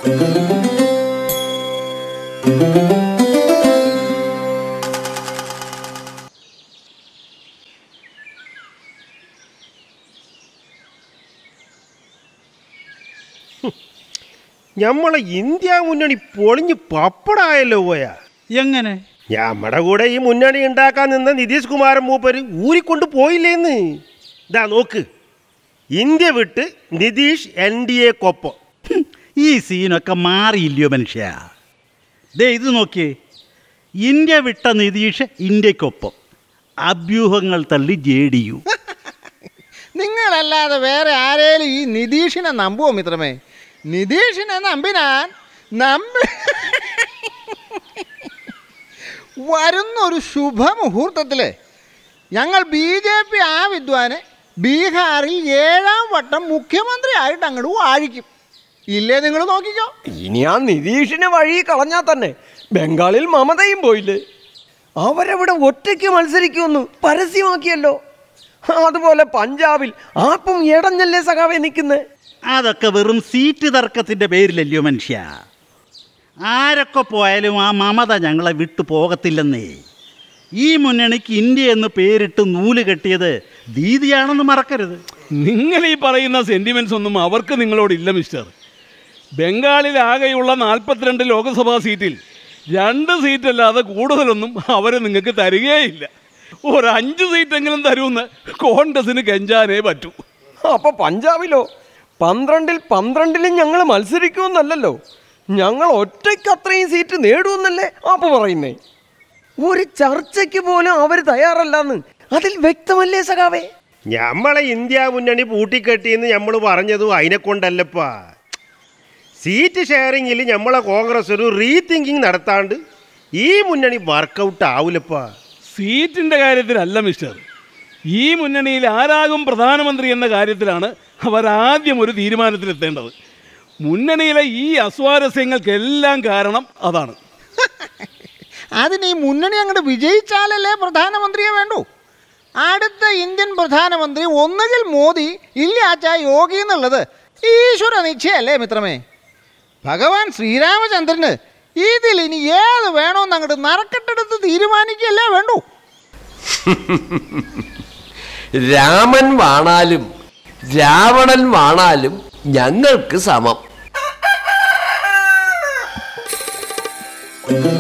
നമ്മളെ ഇന്ത്യ മുന്നണി പൊളിഞ്ഞ് പപ്പടായല്ലോ പോയാ എങ്ങനെ ഞമ്മടെ കൂടെ ഈ മുന്നണി ഉണ്ടാക്കാൻ നിന്ന നിതീഷ് കുമാരൻ മൂപ്പര് ഊരിക്കൊണ്ട് പോയില്ലേന്ന് ഇതാ നോക്ക് ഇന്ത്യ വിട്ട് നിതീഷ് എൻ ഡി എക്കൊപ്പം ഹും, ഈ സീനൊക്കെ മാറിയില്ലയോ മനുഷ്യ ദേ ഇത് നോക്കിയേ ഇന്ത്യ വിട്ട നിതീഷ് ഇന്ത്യക്കൊപ്പം അഭ്യൂഹങ്ങൾ തള്ളി ജെ ഡി യു നിങ്ങളല്ലാതെ വേറെ ആരേലും ഈ നിതീഷിനെ നമ്പുവോ മിത്രമേ നിതീഷിനെ നമ്പിനാൻ നമ്പി വരുന്നൊരു ശുഭമുഹൂർത്തത്തിൽ ഞങ്ങൾ ബി ജെ പി ആ വിദ്വാനെ ബീഹാറിൽ ഏഴാം വട്ടം മുഖ്യമന്ത്രിയായിട്ട് അങ്ങോട്ട് വാഴിക്കും ഇല്ലേ നിങ്ങൾ നോക്കിക്കോ ഇനി ആ നിതീഷിനെ വഴി കളഞ്ഞാൽ തന്നെ ബംഗാളിൽ മമതയും പോയില്ലേ അവരവിടെ ഒറ്റയ്ക്ക് മത്സരിക്കുമെന്ന് പരസ്യമാക്കിയല്ലോ അതുപോലെ പഞ്ചാബിൽ ആർക്കും ഇടഞ്ഞല്ലേ സഖാവെ നിൽക്കുന്നേ അതൊക്കെ വെറും സീറ്റ് തർക്കത്തിൻ്റെ പേരിലല്ലയോ മനുഷ്യ ആരൊക്കെ പോയാലും ആ മമത ഞങ്ങളെ വിട്ടു പോകത്തില്ലെന്നേ ഈ മുന്നണിക്ക് ഇന്ത്യ എന്ന് പേരിട്ട് നൂല് കെട്ടിയത് ദീദിയാണെന്ന് മറക്കരുത് നിങ്ങൾ ഈ പറയുന്ന സെന്റിമെന്റ്സ് ഒന്നും അവർക്ക് നിങ്ങളോടില്ല മിസ്റ്റർ ബംഗാളിൽ ആകെയുള്ള നാൽപ്പത്തിരണ്ട് ലോക്സഭാ സീറ്റിൽ രണ്ട് സീറ്റല്ലാതെ കൂടുതലൊന്നും അവർ നിങ്ങൾക്ക് തരികയില്ല ഒരു അഞ്ച് സീറ്റെങ്കിലും തരുമെന്ന് കോൺഗ്രസിന് കെഞ്ചാനേ പറ്റൂ അപ്പൊ പഞ്ചാബിലോ പന്ത്രണ്ടിൽ പന്ത്രണ്ടിലും ഞങ്ങൾ മത്സരിക്കുമെന്നല്ലല്ലോ ഞങ്ങൾ ഒറ്റയ്ക്ക് അത്രയും സീറ്റ് നേടുമെന്നല്ലേ ആപ്പ് പറയുന്നേ ഒരു ചർച്ചയ്ക്ക് പോലും അവർ തയ്യാറല്ലെന്ന് അതിൽ വ്യക്തമല്ലേ സഖാവേ ഞമ്മളെ ഇന്ത്യ മുന്നണി പൂട്ടിക്കെട്ടിയെന്ന് നമ്മൾ പറഞ്ഞതും അതിനെ കൊണ്ടല്ലപ്പാ സീറ്റ് ഷെയറിങ്ങിൽ നമ്മളെ കോൺഗ്രസ് ഒരു റീതിങ്കിങ് നടത്താണ്ട് ഈ മുന്നണി വർക്കൗട്ട് ആവൂലപ്പാ സീറ്റിൻ്റെ കാര്യത്തിലല്ല മിസ്റ്റർ ഈ മുന്നണിയിൽ ആരാകും പ്രധാനമന്ത്രി എന്ന കാര്യത്തിലാണ് അവർ ആദ്യം ഒരു തീരുമാനത്തിലെത്തേണ്ടത് മുന്നണിയിലെ ഈ അസ്വാരസ്യങ്ങൾക്കെല്ലാം കാരണം അതാണ് അതിന് ഈ മുന്നണി അങ്ങോട്ട് വിജയിച്ചാലല്ലേ പ്രധാനമന്ത്രിയെ വേണ്ടൂ അടുത്ത ഇന്ത്യൻ പ്രധാനമന്ത്രി ഒന്നുകിൽ മോദി ഇല്ലാച്ച യോഗി എന്നുള്ളത് ഈശ്വര നിശ്ചയല്ലേ മിത്രമേ ഭഗവാൻ ശ്രീരാമചന്ദ്രന് ഇതിൽ ഇനി ഏത് വേണമെന്ന് അങ്ങോട്ട് നറക്കെട്ടെടുത്ത് തീരുമാനിക്കുകയല്ലേ വേണ്ടൂ രാമൻ വാണാലും രാവണൻ വാണാലും ഞങ്ങൾക്ക് സമം